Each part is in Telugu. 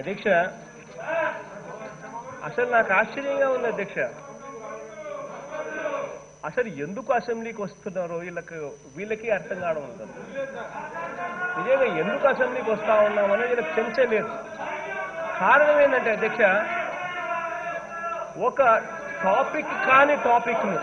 అధ్యక్ష అసలు నాకు ఆశ్చర్యంగా ఉంది అధ్యక్ష అసలు ఎందుకు అసెంబ్లీకి వస్తున్నారో వీళ్ళకి వీళ్ళకి అర్థం కావడం ఉంటుంది నిజంగా ఎందుకు అసెంబ్లీకి వస్తా ఉన్నామని వీళ్ళకి సెన్సే లేదు కారణం ఏంటంటే అధ్యక్ష ఒక టాపిక్ కాని టాపిక్ను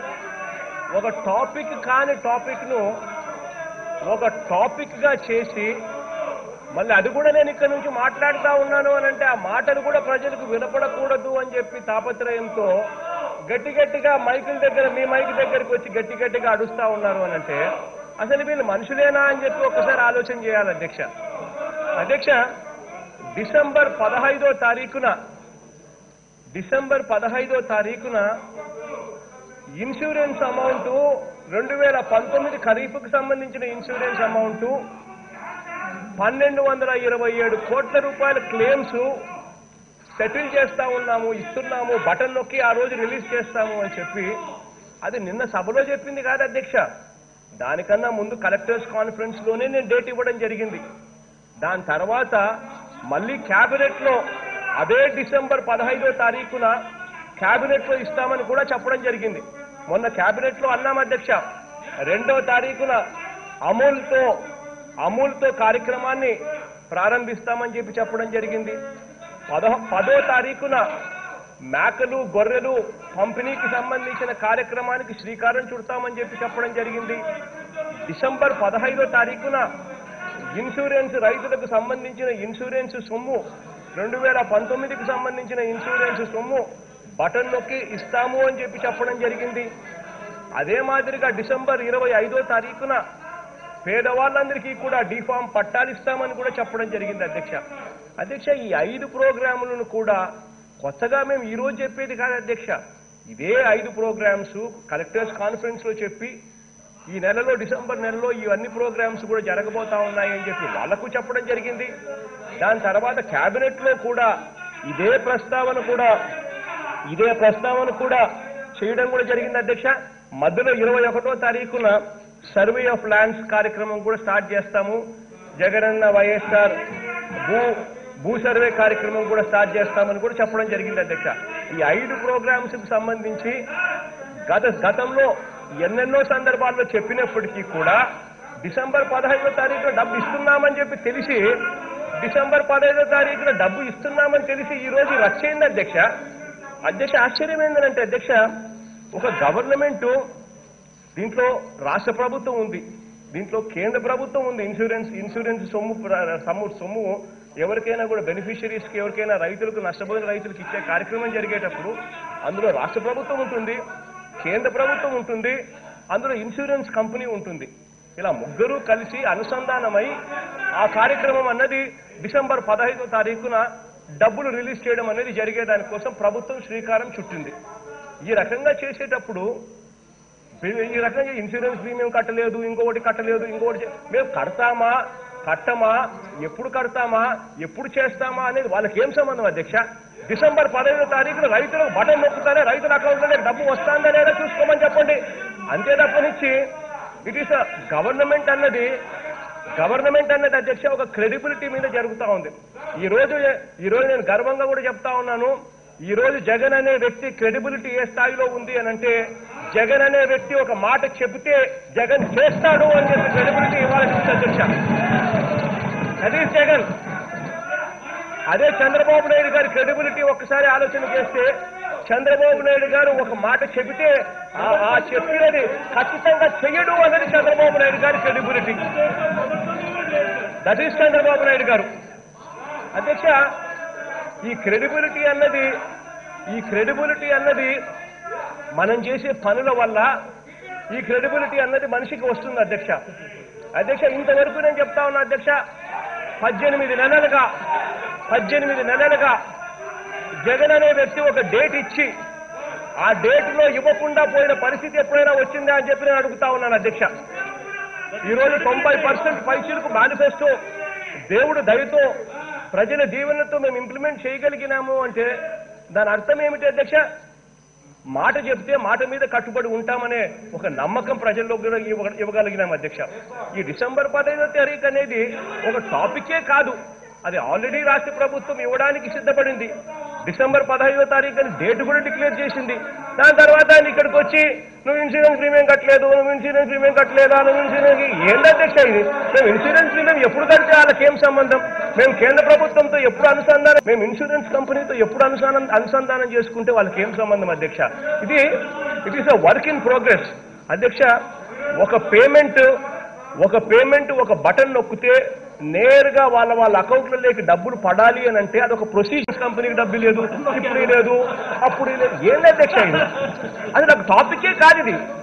ఒక టాపిక్ కాని టాపిక్ను ఒక టాపిక్గా చేసి మళ్ళీ అది కూడా నేను ఇక్కడ నుంచి మాట్లాడుతా ఉన్నాను అని అంటే ఆ మాటలు కూడా ప్రజలకు వినపడకూడదు అని చెప్పి తాపత్రయంతో గట్టి గట్టిగా మైకుల దగ్గర మీ మైక్ దగ్గరికి వచ్చి గట్టి గట్టిగా అడుస్తా ఉన్నారు అని అంటే అసలు వీళ్ళు మనుషులేనా అని చెప్పి ఒకసారి ఆలోచన చేయాలి అధ్యక్ష అధ్యక్ష డిసెంబర్ పదహైదో తారీఖున డిసెంబర్ పదహైదో తారీఖున ఇన్సూరెన్స్ అమౌంట్ రెండు వేల పంతొమ్మిది ఖరీఫ్కు సంబంధించిన ఇన్సూరెన్స్ అమౌంట్ పన్నెండు వందల ఇరవై ఏడు కోట్ల రూపాయల క్లెయిమ్స్ సెటిల్ చేస్తా ఉన్నాము ఇస్తున్నాము బటన్ నొక్కి ఆ రోజు రిలీజ్ చేస్తాము అని చెప్పి అది నిన్న సభలో చెప్పింది కాదు అధ్యక్ష దానికన్నా ముందు కలెక్టర్స్ కాన్ఫరెన్స్ లోనే నేను డేట్ ఇవ్వడం జరిగింది దాని తర్వాత మళ్ళీ క్యాబినెట్ లో అదే డిసెంబర్ పదహైదో తారీఖున క్యాబినెట్ లో ఇస్తామని కూడా చెప్పడం జరిగింది మొన్న క్యాబినెట్ లో అన్నాం అధ్యక్ష రెండో తారీఖున అమూల్తో అమూల్తో కార్యక్రమాన్ని ప్రారంభిస్తామని చెప్పి చెప్పడం జరిగింది పదో పదో తారీఖున మేకలు గొర్రెలు పంపిణీకి సంబంధించిన కార్యక్రమానికి శ్రీకారం చుడతామని చెప్పి చెప్పడం జరిగింది డిసెంబర్ పదహైదో తారీఖున ఇన్సూరెన్స్ రైతులకు సంబంధించిన ఇన్సూరెన్స్ సొమ్ము రెండు వేల పంతొమ్మిదికి సంబంధించిన ఇన్సూరెన్స్ సొమ్ము బటన్ నొక్కి ఇస్తాము అని చెప్పి చెప్పడం జరిగింది అదే మాదిరిగా డిసెంబర్ ఇరవై ఐదో తారీఖున పేదవాళ్ళందరికీ కూడా డిఫామ్ పట్టాలు ఇస్తామని కూడా చెప్పడం జరిగింది అధ్యక్ష అధ్యక్ష ఈ ఐదు ప్రోగ్రాములను కూడా కొత్తగా మేము ఈ రోజు చెప్పేది కాదు అధ్యక్ష ఇదే ఐదు ప్రోగ్రామ్స్ కలెక్టర్స్ కాన్ఫరెన్స్ లో చెప్పి ఈ నెలలో డిసెంబర్ నెలలో ఇవన్నీ ప్రోగ్రామ్స్ కూడా జరగబోతా ఉన్నాయి అని చెప్పి వాళ్లకు చెప్పడం జరిగింది దాని తర్వాత కేబినెట్ లో కూడా ఇదే ప్రస్తావన కూడా ఇదే ప్రస్తావన కూడా చేయడం కూడా జరిగింది అధ్యక్ష మధ్యలో ఇరవై ఒకటో తారీఖున సర్వే ఆఫ్ ల్యాండ్స్ కార్యక్రమం కూడా స్టార్ట్ చేస్తాము జగనన్న వైఎస్ఆర్ భూ భూ సర్వే కార్యక్రమం కూడా స్టార్ట్ చేస్తామని కూడా చెప్పడం జరిగింది అధ్యక్ష ఈ ఐదు ప్రోగ్రామ్స్ కి సంబంధించి గత గతంలో ఎన్నెన్నో సందర్భాల్లో చెప్పినప్పటికీ కూడా డిసెంబర్ పదహైదో తారీఖున డబ్బు ఇస్తున్నామని చెప్పి తెలిసి డిసెంబర్ పదహైదో తారీఖున డబ్బు ఇస్తున్నామని తెలిసి ఈ రోజు రచ్చ అయింది అధ్యక్ష అధ్యక్ష ఆశ్చర్యం ఏంటంటే అధ్యక్ష ఒక గవర్నమెంట్ దీంట్లో రాష్ట్ర ప్రభుత్వం ఉంది దీంట్లో కేంద్ర ప్రభుత్వం ఉంది ఇన్సూరెన్స్ ఇన్సూరెన్స్ సొమ్ము ప్ర- సొమ్ము సొమ్ము ఎవరికైనా కూడా బెనిఫిషరీస్కి ఎవరికైనా రైతులకు నష్టపోయిన రైతులకు ఇచ్చే కార్యక్రమం జరిగేటప్పుడు అందులో రాష్ట్ర ప్రభుత్వం ఉంటుంది కేంద్ర ప్రభుత్వం ఉంటుంది అందులో ఇన్సూరెన్స్ కంపెనీ ఉంటుంది ఇలా ముగ్గురు కలిసి అనుసంధానమై ఆ కార్యక్రమం అన్నది డిసెంబర్ పదహైదో తారీఖున డబ్బులు రిలీజ్ చేయడం అనేది జరిగే దానికోసం ప్రభుత్వం శ్రీకారం చుట్టింది ఈ రకంగా చేసేటప్పుడు ఈ రకంగా ఇన్సూరెన్స్ ప్రీమియం కట్టలేదు ఇంకొకటి కట్టలేదు ఇంకొకటి చే- మేము కడతామా కట్టమా ఎప్పుడు కడతామా ఎప్పుడు చేస్తామా అనేది వాళ్ళకి ఏం సంబంధం అధ్యక్ష డిసెంబర్ పదహైదో తారీఖున రైతులకు బటన్ నొక్కుతారే రైతుల అకౌంట్లో డబ్బు వస్తుందా లేదా చూసుకోమని చెప్పండి అంతే తప్పనిచ్చి ఇట్ ఈస్ గవర్నమెంట్ అన్నది గవర్నమెంట్ అన్నది అధ్యక్ష ఒక క్రెడిబిలిటీ మీద జరుగుతా ఉంది ఈ రోజు ఈ రోజు నేను గర్వంగా కూడా చెప్తా ఉన్నాను ఈ రోజు జగన్ అనే వ్యక్తి క్రెడిబిలిటీ ఏ స్థాయిలో ఉంది అని అంటే జగన్ అనే వ్యక్తి ఒక మాట చెబితే జగన్ చేస్తాడు అని చెప్పి క్రెడిబిలిటీ ఇవ్వాల్సి ఉంది అధ్యక్ష అది జగన్ అదే చంద్రబాబు నాయుడు గారి క్రెడిబిలిటీ ఒక్కసారి ఆలోచన చేస్తే చంద్రబాబు నాయుడు గారు ఒక మాట చెబితే ఆ- ఆ చెప్పినది ఖచ్చితంగా చెయ్యడు అన్నది చంద్రబాబు నాయుడు గారి credibility that is Chandrababu Naidu garu అధ్యక్ష ఈ క్రెడిబిలిటీ అన్నది ఈ క్రెడిబిలిటీ అన్నది మనం చేసే పనుల వల్ల ఈ క్రెడిబిలిటీ అన్నది మనిషికి వస్తుంది అధ్యక్ష అధ్యక్ష ఇంతవరకు నేను చెప్తా ఉన్నా అధ్యక్ష పద్దెనిమిది నెలలుగా పద్దెనిమిది నెలలుగా జగన్ అనే వ్యక్తి ఒక డేట్ ఇచ్చి ఆ డేట్ లో ఇవ్వకుండా పోయిన పరిస్థితి ఎప్పుడైనా వచ్చిందా అని చెప్పి నేను అడుగుతా ఉన్నాను అధ్యక్ష ఈ రోజు తొంభై పర్సెంట్ పైసలకు మేనిఫెస్టో దేవుడు దయతో ప్రజల దీవెనతో మేము ఇంప్లిమెంట్ చేయగలిగినాము అంటే దాని అర్థం ఏమిటి అధ్యక్ష మాట చెప్తే మాట మీద కట్టుబడి ఉంటామనే ఒక నమ్మకం ప్రజల్లో కూడా ఇవ్వ- ఇవ్వగలిగినాం అధ్యక్ష ఈ డిసెంబర్ పదహైదో తారీఖు అనేది ఒక టాపికే కాదు అది ఆల్రెడీ రాష్ట్ర ప్రభుత్వం ఇవ్వడానికి సిద్ధపడింది డిసెంబర్ పదహైదో తారీఖుని డేట్ కూడా డిక్లేర్ చేసింది దాని తర్వాత ఆయన ఇక్కడికి వచ్చి నువ్వు ఇన్సూరెన్స్ ప్రీమియం కట్టలేదు నువ్వు ఇన్సూరెన్స్ ప్రీమియం కట్టలేదా నువ్వు ఇన్సూరెన్స్ ఏంటి అధ్యక్ష ఇది మేము ఇన్సూరెన్స్ ప్రీమియం ఎప్పుడు కడితే వాళ్ళకి ఏం సంబంధం మేము కేంద్ర ప్రభుత్వంతో ఎప్పుడు అనుసంధానం మేము ఇన్సూరెన్స్ కంపెనీతో ఎప్పుడు అనుసంధానం అనుసంధానం చేసుకుంటే వాళ్ళకి ఏం సంబంధం అధ్యక్ష ఇది it is a work in progress అధ్యక్ష ఒక పేమెంట్ ఒక పేమెంట్ ఒక బటన్ నొక్కితే నేరుగా వాళ్ళ వాళ్ళ అకౌంట్లలోకి డబ్బులు పడాలి అని అంటే అదొక ప్రొసీజర్ కంపెనీకి డబ్బు లేదు ఇప్పుడు లేదు అప్పుడు లేదు ఏంది అధ్యక్ష ఇది అది నాకు టాపికే కాదు ఇది